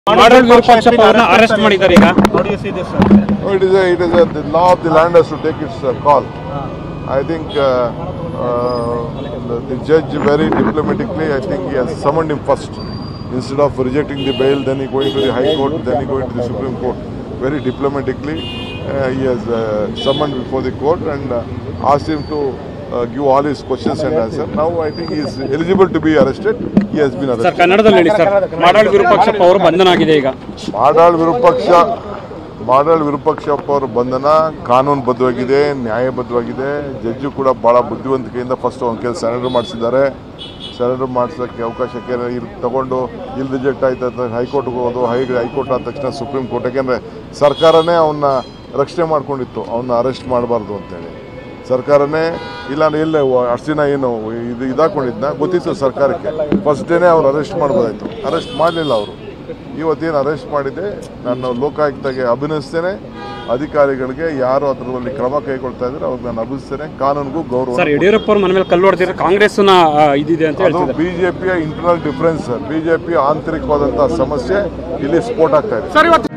ಮಾಡಲ್ ವಿರೂಪಾಕ್ಷಪ್ಪ ಅವ್ರನ್ನ ಅರೆಸ್ಟ್ ಮಾಡಿದ್ದಾರೆ ಈಗ How do you see this? sir? No, it is a, it is a, the law of the land has to take its uh, call. I think uh, uh, the, the judge very diplomatically, I think he has summoned him first. Instead of rejecting the bail, then he going to the High Court, then he going to the Supreme Court. Very diplomatically, uh, he has uh, summoned before the court and uh, asked him to uh, give all his questions and answer. Now I think he is eligible to be arrested. He has been sir arrested. ಕನ್ನಡದಲ್ಲಿ ಹೇಳಿ sir model Virupakshappa ಅವರು ಬಂಧನ ಆಗಿದೆ ಈಗ ಮಾಡಾಳ್ ವಿರೂಪಾಕ್ಷ ಮಾಡಾಳ್ ವಿರೂಪಾಕ್ಷಪ್ಪ ಅವರ ಬಂಧನ ಕಾನೂನುಬದ್ಧವಾಗಿದೆ ನ್ಯಾಯಬದ್ಧವಾಗಿದೆ judge ಕೂಡ ಭಾಳ ಬುದ್ಧಿವಂತಿಕೆಯಿಂದ ಫಸ್ಟ್ ಒಂದು ಕೆಲಸ ಸರೆಂಡರ್ ಮಾಡಿಸಿದ್ದಾರೆ ಸರೆಂಡರ್ ಮಾಡಿಸೋಕ್ಕೆ ಅವಕಾಶಕ್ಕೆ ಇಲ್ಲಿ ತಗೊಂಡು ಇಲ್ಲಿ ರಿಜೆಕ್ಟ್ ಆಯ್ತು ಅಂತ ಹೈಕೋರ್ಟ್ಗೆ ಹೋಗೋದು ಹೈ ಹೈಕೋರ್ಟ್ ಆದ ತಕ್ಷಣ ಸುಪ್ರೀಂ ಕೋರ್ಟ್ ಯಾಕೆಂದರೆ ಸರ್ಕಾರನೇ ಅವನ್ನ ರಕ್ಷಣೆ ಮಾಡ್ಕೊಂಡಿತ್ತು ಅವನ್ನ ಅರೆಸ್ಟ್ ಮಾಡಬಾರ್ದು ಅಂತೇಳಿ ಸರ್ಕಾರನೇ ಇಲ್ಲ ಎಲ್ಲ ಅಷ್ಟು ದಿನ ಏನು ಇದು ಇದಾಕೊಂಡಿದ್ನ ಗೊತ್ತಿತ್ತು ಸರ್ಕಾರಕ್ಕೆ ಫಸ್ಟ್ ಡೇನೇ ಅವ್ರು ಅರೆಸ್ಟ್ ಮಾಡ್ಬೋದಾಯ್ತು ಅರೆಸ್ಟ್ ಮಾಡಲಿಲ್ಲ ಅವರು ಇವತ್ತೇನು ಅರೆಸ್ಟ್ ಮಾಡಿದೆ ನಾನು ಲೋಕಾಯುಕ್ತಗೆ ಅಭಿನಯಿಸ್ತೇನೆ ಅಧಿಕಾರಿಗಳಿಗೆ ಯಾರು ಅದರಲ್ಲಿ ಕ್ರಮ ಕೈಗೊಳ್ತಾ ಇದ್ದಾರೆ ಅವ್ರಿಗೆ ನಾನು ಅಭಿನಯಿಸ್ತೇನೆ ಕಾನೂನಿಗೂ ಗೌರವ ಸರ್ ಯಡಿಯೂರಪ್ಪ ಅವ್ರ ಮನೆ ಮೇಲೆ ಕಲ್ಲು ಹೊಡೆದಿರೋ ಕಾಂಗ್ರೆಸ್ನ ಆ, ಇದಿದೆ ಅಂತ ಅದು ಹೇಳ್ತಿದ್ದಾರೆ ಬಿಜೆಪಿಯ ಇಂಟರ್ನಲ್ ಡಿಫರೆನ್ಸ್ ಬಿಜೆಪಿ ಆಂತರಿಕವಾದಂತಹ ಸಮಸ್ಯೆ ಇಲ್ಲಿ ಸ್ಫೋಟ ಆಗ್ತಾ ಇದೆ ಸರ್ ಇವತ್ತು